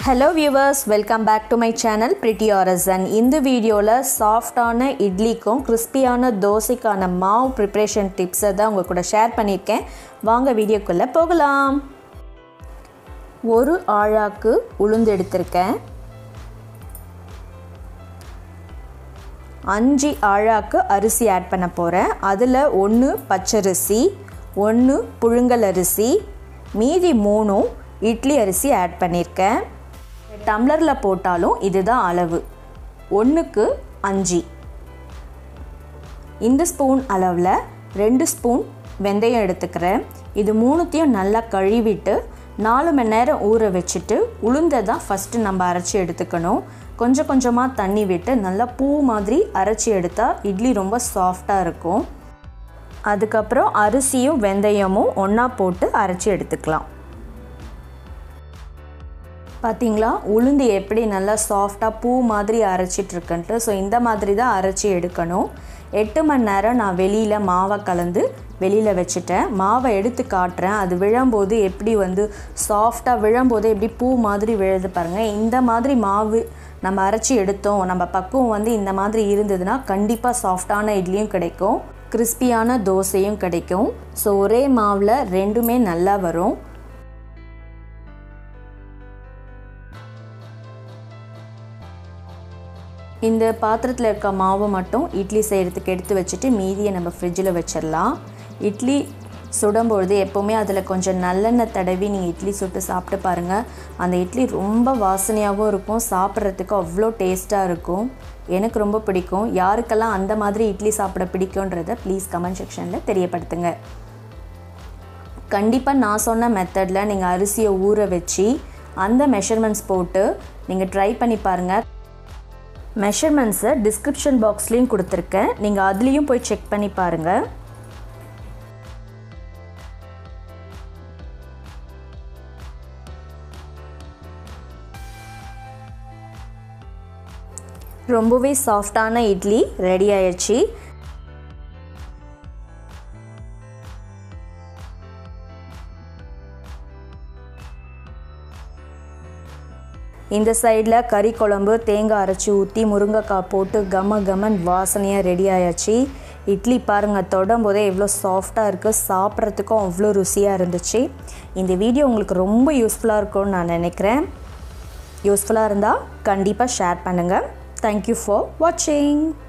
hello viewers welcome back to my channel pretty Arasan இந்த வீடியோவில் சாஃப்டான இட்லிக்கும் கிறிஸ்பியான தோசைக்கான மாவு ப்ரிப்ரேஷன் டிப்ஸை தான் உங்கள் கூட ஷேர் பண்ணியிருக்கேன் வாங்க வீடியோக்குள்ளே போகலாம் ஒரு ஆழாக்கு உளுந்து எடுத்திருக்கேன் அஞ்சு ஆழாக்கு அரிசி ஆட் பண்ண போகிறேன் அதில் ஒன்று பச்சரிசி ஒன்று புழுங்கல் அரிசி மீதி மூணும் இட்லி அரிசி ஆட் பண்ணியிருக்கேன் டம்ளரில் போட்டாலும் இதுதான் அளவு ஒன்றுக்கு அஞ்சு இந்த ஸ்பூன் அளவில் ரெண்டு ஸ்பூன் வெந்தயம் எடுத்துக்கிறேன் இது மூணுத்தையும் நல்லா கழுவிட்டு நாலு மணி நேரம் ஊற வச்சுட்டு உளுந்தை தான் ஃபஸ்ட்டு நம்ம அரைச்சி எடுத்துக்கணும் கொஞ்சம் கொஞ்சமாக தண்ணி விட்டு நல்லா பூ மாதிரி அரைச்சி எடுத்தால் இட்லி ரொம்ப சாஃப்டாக இருக்கும் அதுக்கப்புறம் அரிசியும் வெந்தயமும் ஒன்றா போட்டு அரைச்சி எடுத்துக்கலாம் பார்த்தீங்களா உளுந்து எப்படி நல்லா சாஃப்டாக பூ மாதிரி அரைச்சிட்ருக்குன்ட்டு ஸோ இந்த மாதிரி தான் அரைச்சி எடுக்கணும் எட்டு மணி நேரம் நான் வெளியில் மாவை கலந்து வெளியில் வச்சுட்டேன் மாவை எடுத்து காட்டுறேன் அது விழும்போது எப்படி வந்து சாஃப்டாக விழும்போது எப்படி பூ மாதிரி விழுது பாருங்கள் இந்த மாதிரி மாவு நம்ம அரைச்சி எடுத்தோம் நம்ம பக்குவம் வந்து இந்த மாதிரி இருந்ததுன்னா கண்டிப்பாக சாஃப்டான இட்லியும் கிடைக்கும் கிறிஸ்பியான தோசையும் கிடைக்கும் ஸோ ஒரே மாவில் ரெண்டுமே நல்லா வரும் இந்த பாத்திரத்தில் இருக்க மாவை மட்டும் இட்லி செய்கிறதுக்கு எடுத்து வச்சுட்டு மீதியை நம்ம ஃப்ரிட்ஜில் வச்சிடலாம் இட்லி சுடும்பொழுது எப்போவுமே அதில் கொஞ்சம் நல்லெண்ணெய் தடவி நீங்கள் இட்லி சுட்டு சாப்பிட்டு பாருங்கள் அந்த இட்லி ரொம்ப வாசனையாகவும் இருக்கும் சாப்பிட்றதுக்கு அவ்வளோ டேஸ்ட்டாக இருக்கும் எனக்கு ரொம்ப பிடிக்கும் யாருக்கெல்லாம் அந்த மாதிரி இட்லி சாப்பிட பிடிக்குன்றத ப்ளீஸ் கமெண்ட் செக்ஷனில் தெரியப்படுத்துங்க கண்டிப்பாக நான் சொன்ன மெத்தடில் நீங்கள் அரிசியை ஊற வச்சு அந்த மெஷர்மெண்ட்ஸ் போட்டு நீங்கள் ட்ரை பண்ணி பாருங்கள் மெஷர்மெண்ட்ஸை டிஸ்கிரிப்ஷன் பாக்ஸ்லேயும் கொடுத்துருக்கேன் நீங்கள் அதுலேயும் போய் செக் பண்ணி பாருங்கள் ரொம்பவே சாஃப்டான இட்லி ரெடி ஆயிடுச்சு இந்த சைடில் கறி குழம்பு தேங்காய் அரைச்சி ஊற்றி முருங்கைக்காய் போட்டு கம கமன் வாசனையாக ரெடி ஆயாச்சு இட்லி பாருங்கள் தொடும் போதே எவ்வளோ சாஃப்டாக இருக்குது சாப்பிட்றதுக்கும் அவ்வளோ ருசியாக இருந்துச்சு இந்த வீடியோ உங்களுக்கு ரொம்ப யூஸ்ஃபுல்லாக இருக்கும்னு நான் நினைக்கிறேன் யூஸ்ஃபுல்லாக இருந்தால் கண்டிப்பாக ஷேர் பண்ணுங்கள் தேங்க்யூ ஃபார் வாட்சிங்